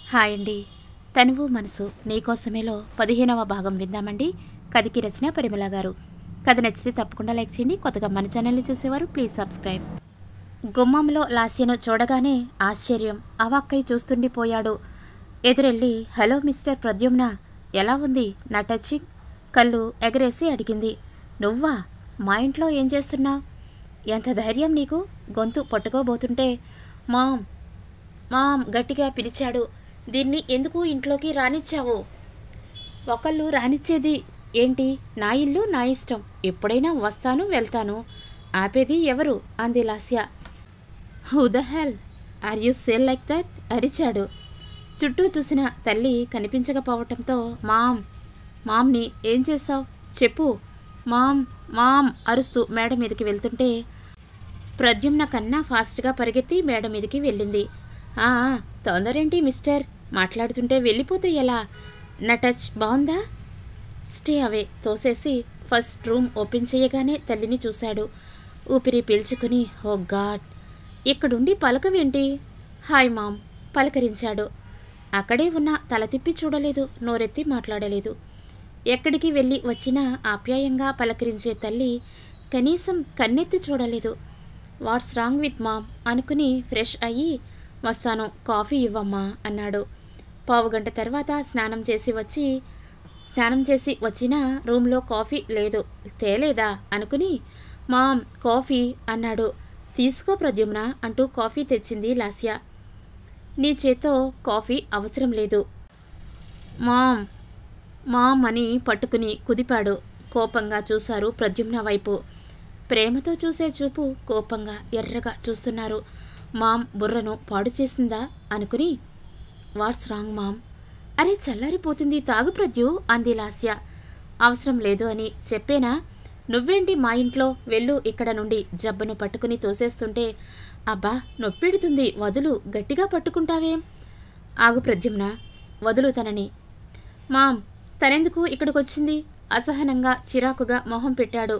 Hi అండి తనువు మనసు నీకోసమేలో పదిహేనవ భాగం విందామండి కథకి రచన పరిమళ గారు కథ నచ్చితే తప్పకుండా లైక్ చేయండి కొత్తగా మన ఛానల్ని చూసేవారు ప్లీజ్ సబ్స్క్రైబ్ గుమ్మంలో లాస్యను చూడగానే ఆశ్చర్యం అవాక్కై చూస్తుండిపోయాడు ఎదురెళ్ళి హలో మిస్టర్ ప్రద్యుమ్న ఎలా ఉంది నా టచింగ్ కళ్ళు ఎగరేసి అడిగింది నువ్వా మా ఇంట్లో ఏం చేస్తున్నావు ఎంత ధైర్యం నీకు గొంతు పట్టుకోబోతుంటే మామ్ మామ్ గట్టిగా పిలిచాడు దీన్ని ఎందుకు ఇంట్లోకి రానిచ్చావు ఒకళ్ళు రానిచ్చేది ఏంటి నా ఇల్లు నా ఇష్టం ఎప్పుడైనా వస్తాను వెళ్తాను ఆపేది ఎవరు అంది Lasya who the hell are you sale like that అరిచాడు చుట్టూ చూసిన తల్లి కనిపించకపోవటంతో మామ్ మామ్ని ఏం చేసావు చెప్పు మామ్ మామ్ అరుస్తూ మేడ మీదకి వెళ్తుంటే ప్రద్యుమ్న కన్నా ఫాస్ట్గా పరిగెత్తి మేడ మీదకి వెళ్ళింది "ఆ, తొందరేంటి మిస్టర్ మాట్లాడుతుంటే వెళ్ళిపోతే ఎలా నా టచ్ బాగుందా స్టే అవే తోసేసి ఫస్ట్ రూమ్ ఓపెన్ చేయగానే తల్లిని చూశాడు ఊపిరి పీల్చుకుని ఓ గాడ్ ఇక్కడుండి పలకవేంటి హాయ్ మామ్ పలకరించాడు అక్కడే ఉన్న తల తిప్పి చూడలేదు నోరెత్తి మాట్లాడలేదు ఎక్కడికి వెళ్ళి వచ్చినా ఆప్యాయంగా పలకరించే తల్లి కనీసం కన్నెత్తి చూడలేదు వాట్స్ రాంగ్ విత్ మామ్ అనుకుని ఫ్రెష్ అయ్యి వస్తాను కాఫీ ఇవ్వమ్మా అన్నాడు పావుగంట తర్వాత స్నానం చేసి వచ్చి స్నానం చేసి వచ్చినా రూమ్లో కాఫీ లేదు తేలేదా అనుకుని మామ్ కాఫీ అన్నాడు తీసుకో ప్రద్యుమ్న అంటూ కాఫీ తెచ్చింది లాస్య నీ చేత్తో కాఫీ అవసరం లేదు మామ్ మామ్ అని పట్టుకుని కుదిపాడు కోపంగా చూశారు ప్రద్యుమ్న వైపు ప్రేమతో చూసే చూపు కోపంగా ఎర్రగా చూస్తున్నారు మామ్ బుర్రను పాడు చేసిందా అనుకుని వాట్స్ రాంగ్ మామ్ అరే చల్లారిపోతుంది తాగు ప్రద్యు అంది లాస్య అవసరం లేదు అని చెప్పేనా నువ్వేంటి మా ఇంట్లో వెళ్ళు ఇక్కడ నుండి జబ్బను పట్టుకుని తోసేస్తుంటే అబ్బా నొప్పెడుతుంది వదులు గట్టిగా పట్టుకుంటావేం ఆగు ప్రద్యుమ్న వదులు తనని మామ్ తనెందుకు ఇక్కడికొచ్చింది అసహనంగా చిరాకుగా మొహం పెట్టాడు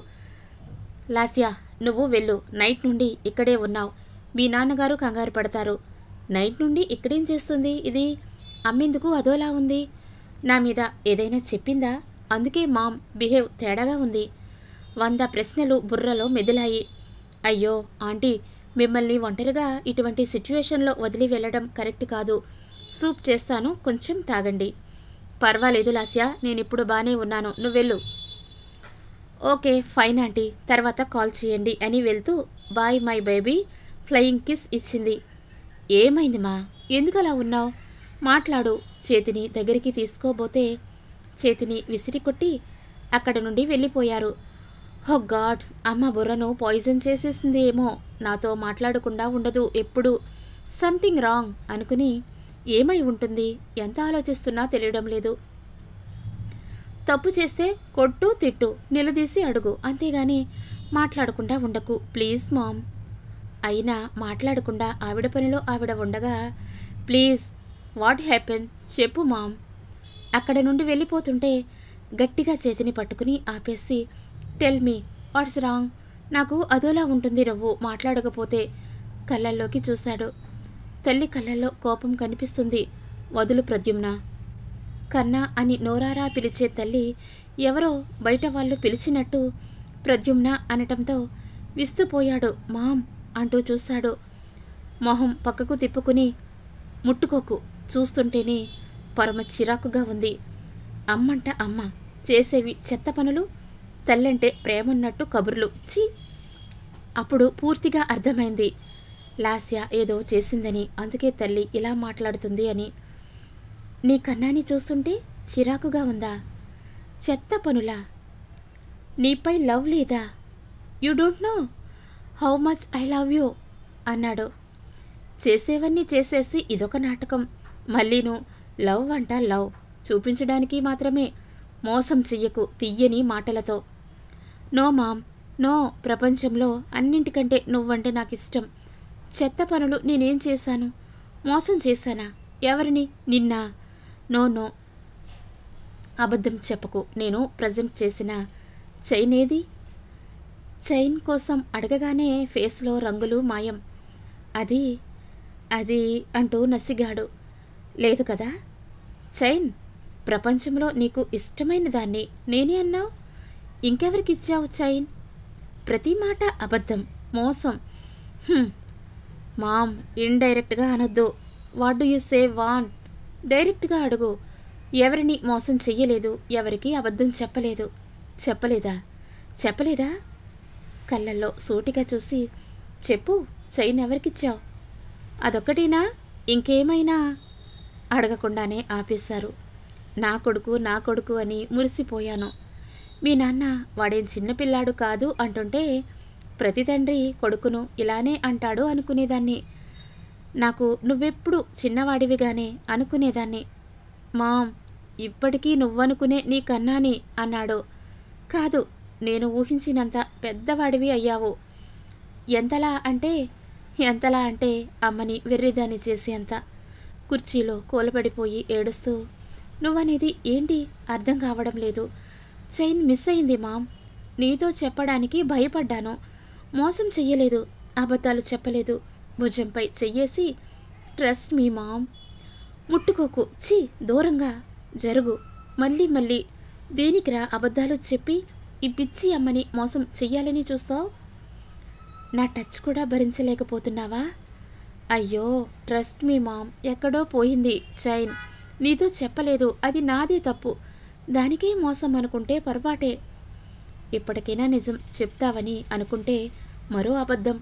లాస్యా నువ్వు వెళ్ళు నైట్ నుండి ఇక్కడే ఉన్నావు మీ నాన్నగారు కంగారు పడతారు నైట్ నుండి ఇక్కడేం చేస్తుంది ఇది అమ్మెందుకు అదోలా ఉంది నా మీద ఏదైనా చెప్పిందా అందుకే మామ్ బిహేవ్ తేడాగా ఉంది వంద ప్రశ్నలు బుర్రలో మెదిలాయి అయ్యో ఆంటీ మిమ్మల్ని ఒంటరిగా ఇటువంటి సిచ్యువేషన్లో వదిలి వెళ్ళడం కరెక్ట్ కాదు సూప్ చేస్తాను కొంచెం తాగండి పర్వాలేదు లాస్యా నేనిప్పుడు బానే ఉన్నాను నువ్వెళ్ళు ఓకే ఫైన్ ఆంటీ తర్వాత కాల్ చేయండి అని వెళ్తూ bye my baby flying kiss ఇచ్చింది ఏమైంది మా ఎందుకు అలా ఉన్నావు మాట్లాడు చేతిని దగ్గరికి తీసుకోబోతే చేతిని విసిరి కొట్టి అక్కడ నుండి వెళ్ళిపోయారు హో గాడ్ అమ్మ బుర్రను పాయిజన్ చేసేసింది ఏమో నాతో మాట్లాడకుండా ఉండదు ఎప్పుడు సంథింగ్ రాంగ్ అనుకుని ఏమై ఉంటుంది ఎంత ఆలోచిస్తున్నా తెలియడం లేదు తప్పు చేస్తే కొట్టు తిట్టు నిలదీసి అడుగు అంతేగాని మాట్లాడకుండా ఉండకు ప్లీజ్ మామ్ అయినా మాట్లాడకుండా ఆవిడ పనిలో ఆవిడ ఉండగా ప్లీజ్ వాట్ హ్యాపెన్ చెప్పు మామ్ అక్కడ నుండి వెళ్ళిపోతుంటే గట్టిగా చేతిని పట్టుకుని ఆపేసి టెల్ మీ వాట్స్ రాంగ్ నాకు అదోలా ఉంటుంది రవ్వు మాట్లాడకపోతే కళ్ళల్లోకి చూశాడు తల్లి కళ్ళల్లో కోపం కనిపిస్తుంది వదులు ప్రద్యుమ్న కన్నా అని నోరారా పిలిచే తల్లి ఎవరో బయట వాళ్ళు పిలిచినట్టు ప్రద్యుమ్న అనటంతో విస్తుపోయాడు మామ్ అంటూ చూశాడు మొహం పక్కకు తిప్పుకుని ముట్టుకోకు చూస్తుంటేనే పరమ చిరాకుగా ఉంది అమ్మంట అమ్మ చేసేవి చెత్త పనులు తల్లంటే ప్రేమన్నట్టు కబుర్లు ఛీ అప్పుడు పూర్తిగా అర్థమైంది లాస్య ఏదో చేసిందని అందుకే తల్లి ఇలా మాట్లాడుతుంది అని నీ కన్నాని చూస్తుంటే చిరాకుగా ఉందా చెత్త పనులా నీపై లవ్ లేదా you don't know how much I love you అన్నాడు చేసేవన్నీ చేసేసి ఇదొక నాటకం మళ్ళీను లవ్ అంట లవ్ చూపించడానికి మాత్రమే మోసం చెయ్యకు తీయని మాటలతో నో మామ్ నో ప్రపంచంలో అన్నింటికంటే నువ్వంటే నాకు ఇష్టం చెత్త పనులు నేనేం చేశాను మోసం చేశానా ఎవరిని నిన్నా నో నో అబద్ధం చెప్పకు నేను ప్రజెంట్ చేసిన చైన్ ఏది చైన్ కోసం అడగగానే ఫేస్లో రంగులు మాయం అది అది అంటూ నసిగాడు లేదు కదా చైన్ ప్రపంచంలో నీకు ఇష్టమైన దాన్ని నేనే అన్నావు ఇంకెవరికి ఇచ్చావు చైన్ ప్రతి మాట అబద్ధం మోసం హ్మ్. మామ్ ఇండైరెక్ట్గా అనొద్దు what do you say want డైరెక్ట్గా అడుగు ఎవరిని మోసం చెయ్యలేదు ఎవరికి అబద్ధం చెప్పలేదు చెప్పలేదా చెప్పలేదా కళ్ళల్లో సూటిగా చూసి చెప్పు చైన్ ఎవరికిచ్చావు అదొక్కటేనా ఇంకేమైనా అడగకుండానే ఆపేశారు నా కొడుకు నా కొడుకు అని మురిసిపోయాను మీ నాన్న వాడేం చిన్నపిల్లాడు కాదు అంటుంటే ప్రతి తండ్రి కొడుకును ఇలానే అంటాడు అనుకునేదాన్ని నాకు నువ్వెప్పుడు చిన్నవాడివిగానే అనుకునేదాన్ని మామ్ ఇప్పటికీ నువ్వనుకునే నీ కన్నాని అన్నాడు కాదు నేను ఊహించినంత పెద్దవాడివి అయ్యావు ఎంతలా అంటే ఎంతలా అంటే అమ్మని వెర్రిదాన్ని చేసేంత కుర్చీలో కూలబడిపోయి ఏడుస్తూ నువ్వనేది ఏంటి అర్థం కావడం లేదు చైన్ మిస్ అయింది మామ్ నీతో చెప్పడానికి భయపడ్డాను మోసం చెయ్యలేదు అబద్ధాలు చెప్పలేదు భుజంపై చెయ్యేసి ట్రస్ట్ మీ మామ్ ముట్టుకోకు ఛీ దూరంగా జరుగు మళ్ళీ మళ్ళీ దేనికిరా అబద్ధాలు చెప్పి ఈ పిచ్చి అమ్మని మోసం చెయ్యాలని చూస్తావు నా టచ్ కూడా భరించలేకపోతున్నావా అయ్యో ట్రస్ట్ మీ మామ్ ఎక్కడో పోయింది చైన్ నీతో చెప్పలేదు అది నాదే తప్పు దానికే మోసం అనుకుంటే పొరపాటే ఇప్పటికైనా నిజం చెప్తావని అనుకుంటే మరో అబద్ధం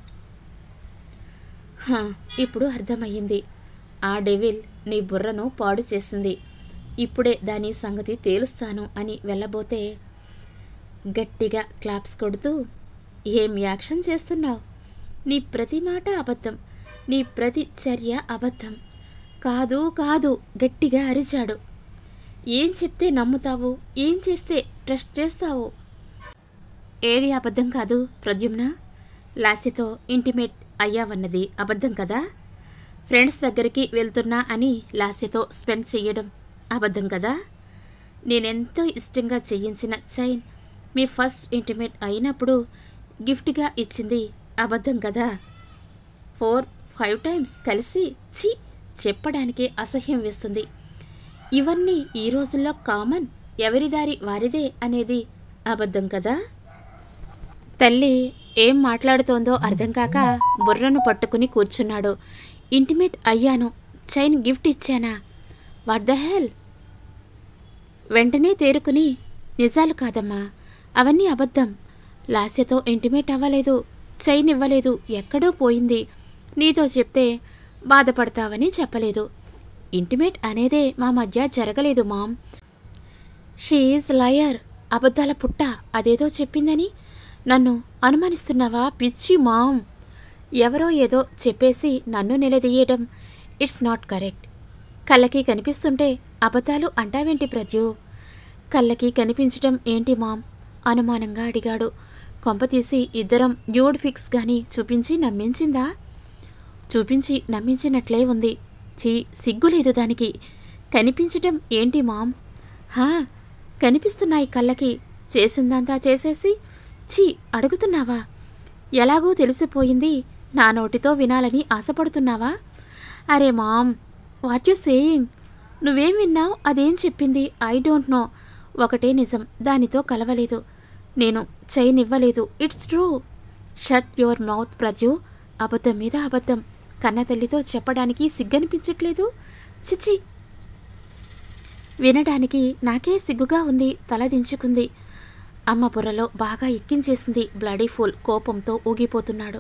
హా, ఇప్పుడు అర్థమయ్యింది ఆ డెవిల్ నీ బుర్రను పాడు చేసింది ఇప్పుడే దాని సంగతి తేలుస్తాను అని వెళ్ళబోతే గట్టిగా క్లాప్స్ కొడుతూ ఏం యాక్షన్ చేస్తున్నావు నీ ప్రతి మాట అబద్ధం నీ ప్రతి చర్య అబద్ధం కాదు కాదు గట్టిగా అరిచాడు ఏం చెప్తే నమ్ముతావు ఏం చేస్తే ట్రస్ట్ చేస్తావు ఏది అబద్ధం కాదు ప్రద్యుమ్న లాస్యతో ఇంటిమేట్ అయ్యావన్నది అబద్ధం కదా ఫ్రెండ్స్ దగ్గరికి వెళ్తున్నా అని లాస్యతో స్పెండ్ చెయ్యడం అబద్ధం కదా నేనెంతో ఇష్టంగా చేయించిన చైన్ మీ ఫస్ట్ ఇంటిమేట్ అయినప్పుడు గిఫ్ట్గా ఇచ్చింది అబద్ధం కదా ఫోర్ ఫైవ్ టైమ్స్ కలిసి చి చెప్పడానికే అసహ్యం వేస్తుంది ఇవన్నీ ఈ రోజుల్లో కామన్ ఎవరి దారి వారిదే అనేది అబద్ధం కదా తల్లి ఏం మాట్లాడుతోందో అర్థం కాక బుర్రను పట్టుకుని కూర్చున్నాడు ఇంటిమేట్ అయ్యాను చైన్ గిఫ్ట్ ఇచ్చానా వాట్ ద హెల్ వెంటనే తేరుకుని నిజాలు కాదమ్మా అవన్నీ అబద్ధం లాస్యతో ఇంటిమేట్ అవ్వలేదు చైన్ ఇవ్వలేదు ఎక్కడో పోయింది నీతో చెప్తే బాధపడతావని చెప్పలేదు ఇంటిమేట్ అనేదే మా మధ్య జరగలేదు మామ్ షీఈస్ లయర్ అబద్ధాల పుట్ట అదేదో చెప్పిందని నన్ను అనుమానిస్తున్నావా పిచ్చి మామ్ ఎవరో ఏదో చెప్పేసి నన్ను నిలదీయడం ఇట్స్ నాట్ కరెక్ట్ కళ్ళకి కనిపిస్తుంటే అబద్ధాలు అంటావేంటి ప్రజ్యు కళ్ళకి కనిపించటం ఏంటి మామ్ అనుమానంగా అడిగాడు కొంపతీసి ఇద్దరం న్యూడ్ ఫిక్స్ గాని చూపించి నమ్మించిందా చూపించి నమ్మించినట్లే ఉంది చీ సిగ్గులేదు దానికి కనిపించటం ఏంటి మామ్ హా కనిపిస్తున్నాయి కళ్ళకి చేసిందంతా చేసేసి ఛీ అడుగుతున్నావా ఎలాగో తెలిసిపోయింది నా నోటితో వినాలని ఆశపడుతున్నావా అరే మామ్ వాట్ యు సేయింగ్ నువ్వేం విన్నావు అదేం చెప్పింది ఐ డోంట్ నో ఒకటే నిజం దానితో కలవలేదు నేను చైన్ ఇవ్వలేదు it's true shut your mouth Praju అబద్ధం మీద అబద్ధం కన్న తల్లితో చెప్పడానికి సిగ్గనిపించట్లేదు చిచి వినడానికి నాకే సిగ్గుగా ఉంది తల దించుకుంది అమ్మ బుర్రలో బాగా ఎక్కించేసింది బ్లడీ ఫుల్ కోపంతో ఊగిపోతున్నాడు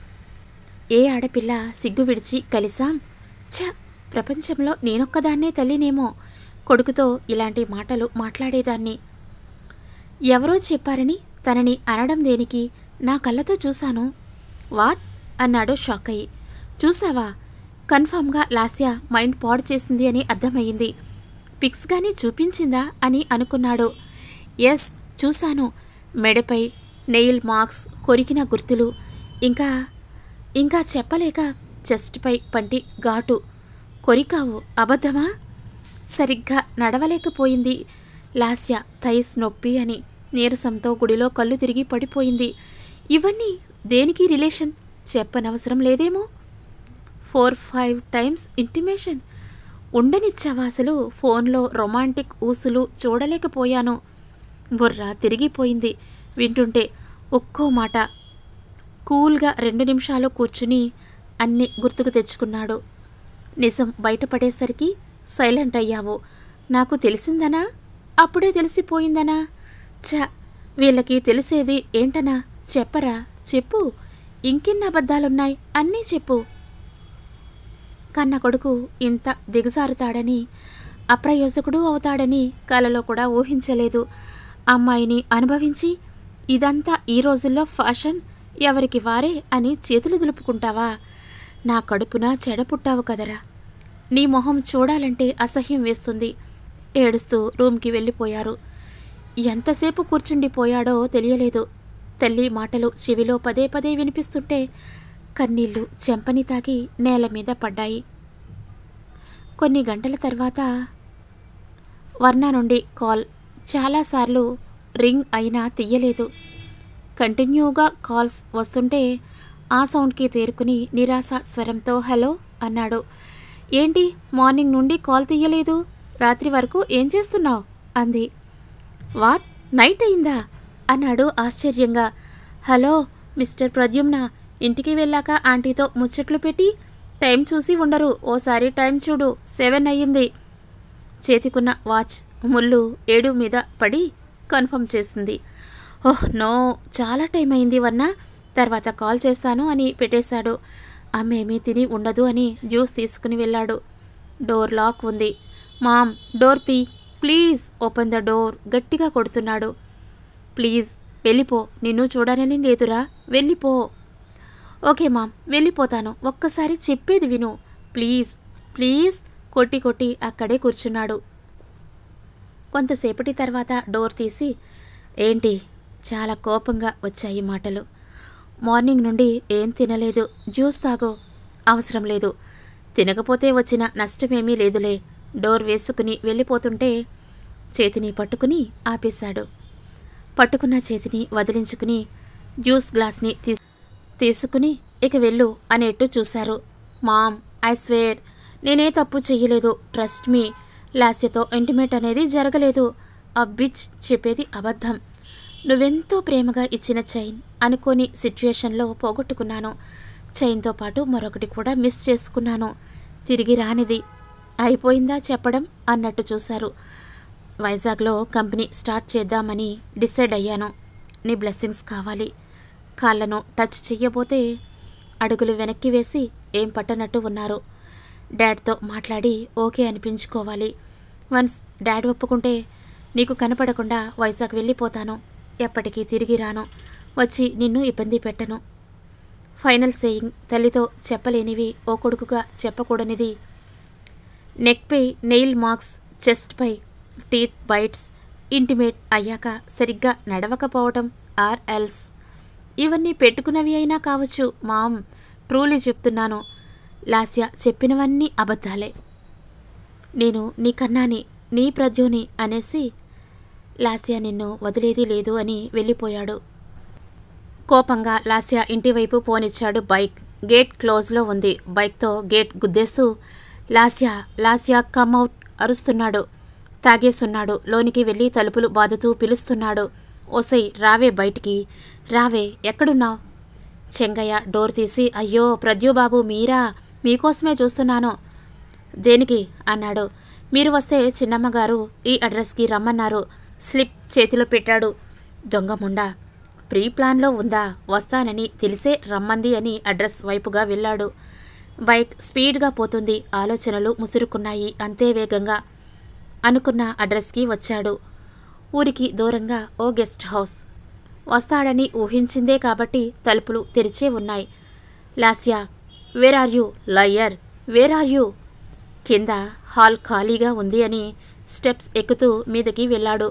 ఏ ఆడపిల్ల సిగ్గు విడిచి కలిసాం ఛ ప్రపంచంలో నేనొక్కదాన్నే తల్లినేమో కొడుకుతో ఇలాంటి మాటలు మాట్లాడేదాన్ని ఎవరో చెప్పారని తనని అనడం దేనికి నా కళ్ళతో చూశాను వాట్ అన్నాడు షాక్ అయ్యి చూసావా కన్ఫామ్గా లాస్య మైండ్ పాడు చేసింది అని అర్థమయ్యింది పిక్స్ గాని చూపించిందా అని అనుకున్నాడు ఎస్ చూశాను మెడపై నెయిల్ మార్క్స్ కొరికిన గుర్తులు ఇంకా ఇంకా చెప్పలేక చెస్ట్పై పంటి ఘాటు కొరికావు అబద్ధమా సరిగ్గా నడవలేకపోయింది లాస్య థైస్ నొప్పి అని నీరసంతో గుడిలో కళ్ళు తిరిగి పడిపోయింది ఇవన్నీ దేనికి రిలేషన్ చెప్పనవసరం లేదేమో ఫోర్ ఫైవ్ టైమ్స్ ఇంటిమేషన్ ఉండనిచ్చావా అసలు ఫోన్లో రొమాంటిక్ ఊసులు చూడలేకపోయాను బుర్ర తిరిగిపోయింది వింటుంటే ఒక్కో మాట కూల్గా రెండు నిమిషాలు కూర్చుని అన్ని గుర్తుకు తెచ్చుకున్నాడు నిజం బయటపడేసరికి సైలెంట్ అయ్యావు నాకు తెలిసిందనా అప్పుడే తెలిసిపోయిందనా చ వీళ్ళకి తెలిసేది ఏంటనా చెప్పరా చెప్పు ఇంకెన్ని అబద్ధాలున్నాయి అన్నీ చెప్పు కన్న కొడుకు ఇంత దిగజారుతాడని అప్రయోజకుడు అవుతాడని కలలో కూడా ఊహించలేదు అమ్మాయిని అనుభవించి ఇదంతా ఈ రోజుల్లో ఫ్యాషన్ ఎవరికి వారే అని చేతులు దులుపుకుంటావా నా కడుపున చెడ పుట్టావు కదరా నీ మొహం చూడాలంటే అసహ్యం వేస్తుంది ఏడుస్తూ రూమ్కి వెళ్ళిపోయారు ఎంతసేపు కూర్చుండిపోయాడో తెలియలేదు తల్లి మాటలు చెవిలో పదే పదే వినిపిస్తుంటే కన్నీళ్లు చెంపని తాకి నేల మీద పడ్డాయి కొన్ని గంటల తర్వాత వర్ణ నుండి కాల్ చాలాసార్లు రింగ్ అయినా తీయలేదు కంటిన్యూగా కాల్స్ వస్తుంటే ఆ సౌండ్కి తేరుకుని నిరాశ స్వరంతో హలో అన్నాడు ఏంటి మార్నింగ్ నుండి కాల్ తీయలేదు రాత్రి వరకు ఏం చేస్తున్నావు అంది వాట్ నైట్ అయిందా అన్నాడు ఆశ్చర్యంగా హలో మిస్టర్ ప్రద్యుమ్న ఇంటికి వెళ్ళాక ఆంటీతో ముచ్చట్లు పెట్టి టైం చూసి ఉండరు ఓసారి టైం చూడు సెవెన్ అయ్యింది చేతికున్న వాచ్ ముళ్ళు ఏడు మీద పడి కన్ఫర్మ్ చేసింది ఓహ్ నో చాలా టైం అయింది వన్న తర్వాత కాల్ చేస్తాను అని పెట్టేశాడు అమ్మేమీ తిని ఉండదు అని జ్యూస్ తీసుకుని వెళ్ళాడు డోర్ లాక్ ఉంది మామ్ డోర్ తీ ప్లీజ్ ఓపెన్ ద డోర్ గట్టిగా కొడుతున్నాడు ప్లీజ్ వెళ్ళిపో నిన్ను చూడాలని లేదురా వెళ్ళిపో ఓకే మామ్ వెళ్ళిపోతాను ఒక్కసారి చెప్పేది విను ప్లీజ్ ప్లీజ్ కొట్టి కొట్టి అక్కడే కూర్చున్నాడు కొంతసేపటి తర్వాత డోర్ తీసి ఏంటి చాలా కోపంగా వచ్చాయి మాటలు మార్నింగ్ నుండి ఏం తినలేదు జ్యూస్ తాగో అవసరం లేదు తినకపోతే వచ్చిన నష్టమేమీ లేదులే డోర్ వేసుకుని వెళ్ళిపోతుంటే చేతిని పట్టుకుని ఆపేశాడు పట్టుకున్న చేతిని వదిలించుకుని జ్యూస్ గ్లాస్ని తీ తీసుకుని ఇక వెళ్ళు అనేట్టు చూశారు మామ్ ఐ స్వేర్ నేనే తప్పు చెయ్యలేదు ట్రస్ట్ మీ లాస్యతో ఇంటిమేట్ అనేది జరగలేదు ఆ బిచ్ చెప్పేది అబద్ధం నువ్వెంతో ప్రేమగా ఇచ్చిన చైన్ అనుకోని సిచ్యుయేషన్లో పోగొట్టుకున్నాను చైన్తో పాటు మరొకటి కూడా మిస్ చేసుకున్నాను తిరిగి రానిది అయిపోయిందా చెప్పడం అన్నట్టు చూశారు వైజాగ్లో కంపెనీ స్టార్ట్ చేద్దామని డిసైడ్ అయ్యాను నీ బ్లెస్సింగ్స్ కావాలి కాళ్ళను టచ్ చెయ్యబోతే అడుగులు వెనక్కి వేసి ఏం పట్టనట్టు ఉన్నారు డాడ్తో మాట్లాడి ఓకే అనిపించుకోవాలి వన్స్ డాడ్ ఒప్పుకుంటే నీకు కనపడకుండా వైజాగ్ వెళ్ళిపోతాను ఎప్పటికీ తిరిగి రాను వచ్చి నిన్ను ఇబ్బంది పెట్టను ఫైనల్ సేయింగ్ తల్లితో చెప్పలేనివి ఓ కొడుకుగా చెప్పకూడనిది నెక్పై నెయిల్ మార్క్స్ చెస్ట్పై టీత్ బైట్స్ ఇంటిమేట్ అయ్యాక సరిగ్గా నడవకపోవటం ఆర్ ఎల్స్ ఇవన్నీ పెట్టుకున్నవి అయినా కావచ్చు మామ్ ట్రూలీ చెప్తున్నాను లాస్య చెప్పినవన్నీ అబద్ధాలే నేను నీ కన్నాని నీ ప్రద్యోని అనేసి లాస్య నిన్ను వదిలేది లేదు అని వెళ్ళిపోయాడు కోపంగా లాస్య ఇంటివైపు పోనిచ్చాడు బైక్ గేట్ క్లోజ్లో ఉంది బైక్తో గేట్ గుద్దేస్తూ లాస్య లాస్య కమ్అవుట్ అరుస్తున్నాడు తాగేస్తున్నాడు లోనికి వెళ్ళి తలుపులు బాదుతూ పిలుస్తున్నాడు ఓసై రావే బయటికి రావే ఎక్కడున్నావు చెంగయ్య డోర్ తీసి అయ్యో ప్రద్యుబాబు మీరా మీకోసమే చూస్తున్నాను దేనికి అన్నాడు మీరు వస్తే చిన్నమ్మగారు ఈ అడ్రస్కి రమ్మన్నారు స్లిప్ చేతిలో పెట్టాడు దొంగ ముండా ప్రీ ప్లాన్లో ఉందా వస్తానని తెలిసే రమ్మంది అని అడ్రస్ వైపుగా వెళ్ళాడు బైక్ స్పీడ్గా పోతుంది ఆలోచనలు ముసురుకున్నాయి అంతే వేగంగా అనుకున్న అడ్రస్కి వచ్చాడు ఊరికి దూరంగా ఓ గెస్ట్ హౌస్ వస్తాడని ఊహించిందే కాబట్టి తలుపులు తెరిచే ఉన్నాయి Lasya where are you liar where are you కింద హాల్ ఖాళీగా ఉంది అని స్టెప్స్ ఎక్కుతూ మీదకి వెళ్ళాడు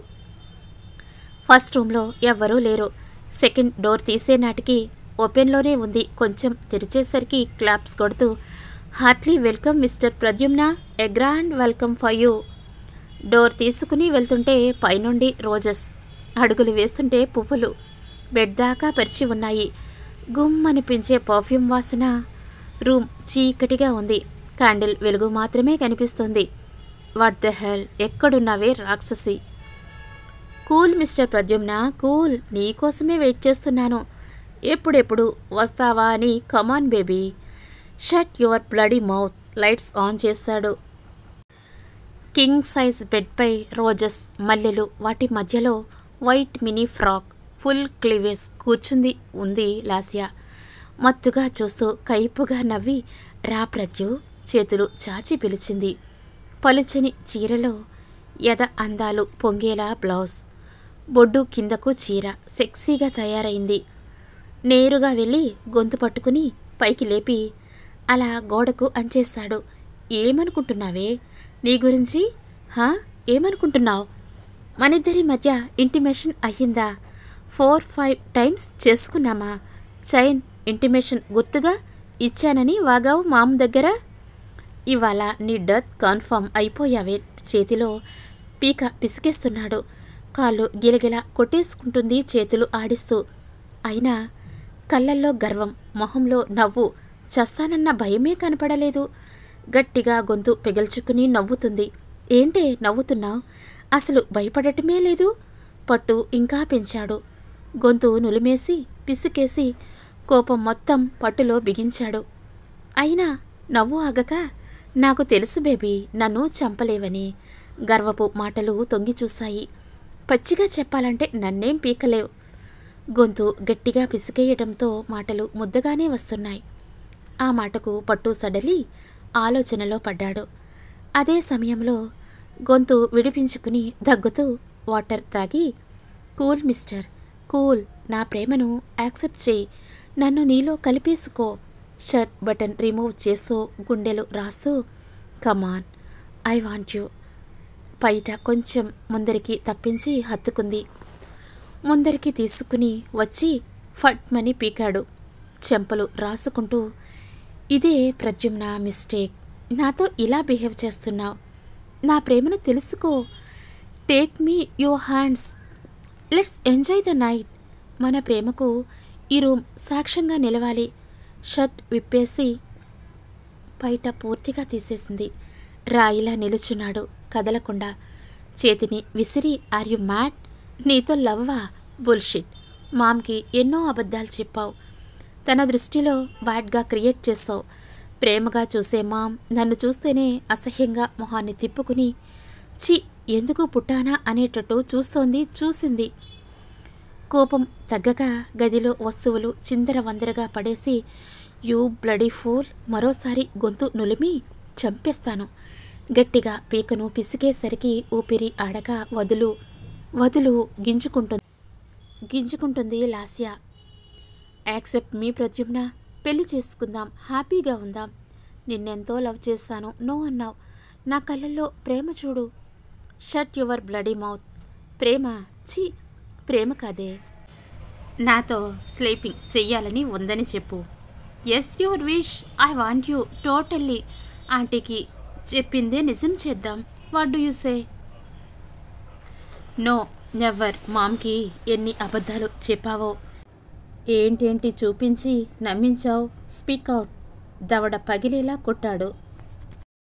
ఫస్ట్ రూమ్లో ఎవ్వరూ లేరు సెకండ్ డోర్ తీసే నాటికి ఓపెన్లోనే ఉంది కొంచెం తెరిచేసరికి క్లాప్స్ కొడుతూ heartly welcome mister Pradyumna a grand welcome for you door తీసుకుని వెళ్తుంటే పైనుండి రోజెస్ అడుగులు వేస్తుంటే పువ్వులు బెడ్ దాకా పరిచి ఉన్నాయి గుమ్ అనిపించే పర్ఫ్యూమ్ వాసన రూమ్ చీకటిగా ఉంది క్యాండిల్ వెలుగు మాత్రమే కనిపిస్తుంది వాట్ ద హెల్ ఎక్కడున్నావే రాక్షసి కూల్ మిస్టర్ ప్రద్యుమ్న కూల్ నీకోసమే వెయిట్ చేస్తున్నాను ఎప్పుడెప్పుడు వస్తావా అని come on baby shut your bloody mouth lights on చేశాడు కింగ్ సైజ్ బెడ్పై రోజెస్ మల్లెలు వాటి మధ్యలో white mini frock full cleavage కూర్చుంది ఉంది లాస్యా మత్తుగా చూస్తూ కైపుగా నవ్వి రా ప్రత్యు చేతులు చాచి పిలిచింది పలుచని చీరలో ఎద అందాలు పొంగేలా బ్లౌజ్ బొడ్డు కిందకు చీర సెక్సీగా తయారైంది నేరుగా వెళ్ళి గొంతు పట్టుకుని పైకి లేపి అలా గోడకు అంచేశాడు ఏమనుకుంటున్నావే నీ గురించి హా ఏమనుకుంటున్నావు మనిద్దరి మధ్య ఇంటిమేషన్ అయ్యిందా ఫోర్ ఫైవ్ టైమ్స్ చేసుకున్నామా చైన్ ఇంటిమేషన్ గుర్తుగా ఇచ్చానని వాగావు మామ దగ్గర ఇవాళ నీ డెత్ కన్ఫర్మ్ అయిపోయావే చేతిలో పీక పిసికేస్తున్నాడు కాళ్ళు గిలగిల కొట్టేసుకుంటుంది చేతులు ఆడిస్తూ అయినా కళ్ళల్లో గర్వం మొహంలో నవ్వు చస్తానన్న భయమే కనపడలేదు గట్టిగా గొంతు పిగల్చుకుని నవ్వుతుంది ఏంటే నవ్వుతున్నావు అసలు భయపడటమే లేదు పట్టు ఇంకా పెంచాడు గొంతు నులిమేసి పిసికేసి కోపం మొత్తం పట్టులో బిగించాడు అయినా నవ్వు ఆగక నాకు తెలుసు బేబీ నన్ను చంపలేవని గర్వపు మాటలు తొంగి చూశాయి పచ్చిగా చెప్పాలంటే నన్నేం పీకలేవు గొంతు గట్టిగా పిసికేయడంతో మాటలు ముద్దగానే వస్తున్నాయి ఆ మాటకు పట్టు సడలి ఆలోచనలో పడ్డాడు అదే సమయంలో గొంతు విడిపించుకుని దగ్గుతూ వాటర్ తాగి కూల్ మిస్టర్ కూల్ నా ప్రేమను యాక్సెప్ట్ చేయి నన్ను నీలో కలిపేసుకో షర్ట్ బటన్ రిమూవ్ చేస్తూ గుండెలు రాస్తూ కమాన్ ఐ వాంట్ యూ బయట కొంచెం ముందరికి తప్పించి హత్తుకుంది ముందరికి తీసుకుని వచ్చి ఫట్మని పీకాడు చెంపలు రాసుకుంటూ ఇదే ప్రద్యుమ్న మిస్టేక్ నాతో ఇలా బిహేవ్ చేస్తున్నావు నా ప్రేమను తెలుసుకో take me your hands let's enjoy the night మన ప్రేమకు ఈ రూమ్ సాక్ష్యంగా నిలవాలి షర్ట్ విప్పేసి బయట పూర్తిగా తీసేసింది రాయిలా నిలుచున్నాడు కదలకుండా చేతిని విసిరి ఆర్ యు మ్యాట్ నీతో లవ్వా బుల్షిట్ మామ్కి ఎన్నో అబద్ధాలు చెప్పావు తన దృష్టిలో బ్యాడ్గా క్రియేట్ చేసావు ప్రేమగా చూసే మామ్ నన్ను చూస్తేనే అసహ్యంగా మొహాన్ని తిప్పుకుని చి ఎందుకు పుట్టానా అనేటట్టు చూస్తోంది చూసింది కోపం తగ్గక గదిలో వస్తువులు చిందర వందరగా పడేసి యూ బ్లడీ ఫూల్ మరోసారి గొంతు నులిమి చంపేస్తాను గట్టిగా పీకను పిసికేసరికి ఊపిరి ఆడక వదులు వదులు గింజుకుంటుంది గింజుకుంటుంది లాస్య యాక్సెప్ట్ మీ ప్రద్యుమ్న పెళ్లి చేసుకుందాం హ్యాపీగా ఉందాం నిన్నెంతో లవ్ చేశాను నో అన్నావు నా కళ్ళల్లో ప్రేమ చూడు షట్ యువర్ బ్లడీ మౌత్ ప్రేమ ఛీ ప్రేమ కాదే నాతో స్లీపింగ్ చెయ్యాలని ఉందని చెప్పు yes your wish I want you totally ఆంటీకి చెప్పిందే నిజం చేద్దాం what do you say no never మామ్కి ఎన్ని అబద్ధాలు చెప్పావో ఏంటేంటి చూపించి నమ్మించావు స్పీక్ అవుట్ దవడ పగిలేలా కొట్టాడు